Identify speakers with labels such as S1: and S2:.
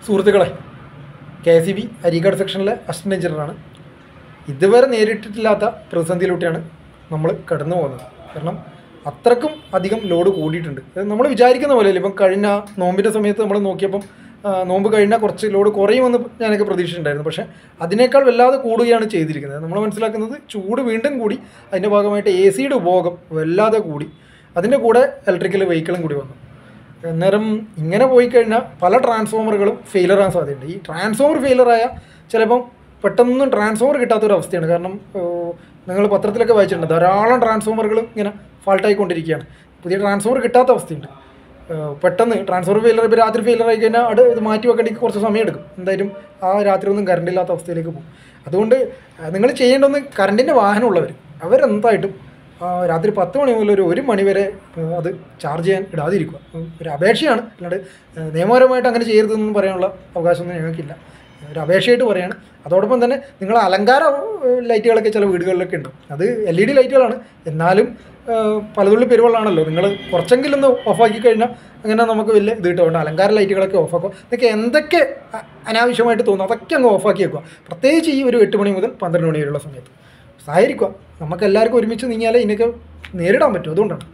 S1: സുഹൃത്തുക്കളെ K C B Areekode സെക്ഷനിലെ assistant എഞ്ചിനീയറാണ് ഇതുവരെ നേരിട്ടിട്ടില്ലാത്ത പ്രതിസന്ധിയിലൂടെയാണ് നമ്മൾ കടന്നു പോകുന്നത് കാരണം അത്രക്കും അധികം ലോഡ് കൂടിയിട്ടുണ്ട് നമ്മൾ വിചാരിക്കുന്ന പോലെയല്ല ഇപ്പം കഴിഞ്ഞ നോമ്പിൻ്റെ സമയത്ത് നമ്മൾ നോക്കിയപ്പം ആ, നോമ്പ് കഴിഞ്ഞാൽ കുറച്ച് ലോഡ് കുറയുമെന്ന് ഞാനൊക്കെ പ്രതീക്ഷിച്ചിട്ടുണ്ടായിരുന്നു പക്ഷേ അതിനേക്കാൾ വല്ലാതെ കൂടുകയാണ് ചെയ്തിരിക്കുന്നത് നമ്മൾ മനസ്സിലാക്കുന്നത് ചൂട് വീണ്ടും കൂടി അതിൻ്റെ ഭാഗമായിട്ട് എ സിയുടെ ഉപഭോഗം വല്ലാതെ കൂടി അതിൻ്റെ കൂടെ ഇലക്ട്രിക്കൽ വെഹിക്കിളും കൂടി വന്നു അന്നേരം ഇങ്ങനെ പോയി കഴിഞ്ഞാൽ പല ട്രാൻസ്ഫോമറുകളും ഫെയിലർ ആകാൻ സാധ്യതയുണ്ട് ഈ ട്രാൻസ്ഫോമർ ഫെയിലറായ ചിലപ്പം പെട്ടെന്നൊന്നും ട്രാൻസ്ഫോമർ കിട്ടാത്തൊരു അവസ്ഥയാണ് കാരണം നിങ്ങൾ പത്രത്തിലൊക്കെ വായിച്ചിട്ടുണ്ട് ധാരാളം ട്രാൻസ്ഫോമറുകൾ ഇങ്ങനെ ഫാൾട്ടായിക്കൊണ്ടിരിക്കുകയാണ് പുതിയ ട്രാൻസ്ഫോമർ കിട്ടാത്ത അവസ്ഥയുണ്ട് ഏഹ് പെട്ടെന്ന് ട്രാൻസ്ഫോമർ ഫെയിലർ ഇപ്പോൾ രാത്രി ഫെയിലർ ആയി കഴിഞ്ഞാൽ അത് ഇത് മാറ്റി വെക്കേണ്ടി കുറച്ച് സമയം എടുക്കും എന്തായാലും ആ രാത്രി ഒന്നും കറണ്ട് ഇല്ലാത്ത അവസ്ഥയിലേക്ക് പോകും അതുകൊണ്ട് നിങ്ങൾ ചെയ്യേണ്ടത് കറണ്ടിൻ്റെ വാഹനമുള്ളവർ അവരെന്തായിട്ടും ആ, രാത്രി പത്ത് മണി മുതൽ ഒരു ഒരു മണി വരെ ഏഹ്, അത് ചാർജ് ചെയ്യാൻ ഇടാതിരിക്കുക ഉം, ഒരു അപേക്ഷയാണ് അല്ലാണ്ട് ഏഹ്, നിയമപരമായിട്ട് അങ്ങനെ ചെയ്യരുതെന്ന് പറയാനുള്ള അവകാശമൊന്നും ഞങ്ങൾക്കില്ല ഒരു അപേക്ഷയായിട്ട് പറയാണ് അതോടൊപ്പം തന്നെ നിങ്ങൾ അലങ്കാര ഏഹ്, ലൈറ്റുകളൊക്കെ ചില വീടുകളിലൊക്കെ ഉണ്ട് അത് എൽ ഇ ഡി ലൈറ്റുകളാണ് എന്നാലും ഏഹ്, പലതുള്ളി പെരുവെള്ളമാണല്ലോ നിങ്ങൾ കുറച്ചെങ്കിലും ഒന്ന് ഓഫാക്കി കഴിഞ്ഞാൽ അങ്ങനെ നമുക്ക് വലിയ ഇത് കിട്ടും അലങ്കാര ലൈറ്റുകളൊക്കെ ഓഫാക്കുക ഇതൊക്കെ എന്തൊക്കെ അ- അനാവശ്യമായിട്ട് തോന്നുന്നു അതൊക്കെ അങ്ങ് ഓഫാക്കി വെക്കുക പ്രത്യേകിച്ച് ഈ ഒരു എട്ട് മണി മുതൽ പന്ത്രണ്ട് മണി വരെയുള്ള സമയത്ത് സഹായിരിക്കുക നമുക്ക് എല്ലാവർക്കും ഒരുമിച്ച് നീങ്ങിയാലേ ഇതിനൊക്കെ നേരിടാൻ പറ്റും അതുകൊണ്ടാണ്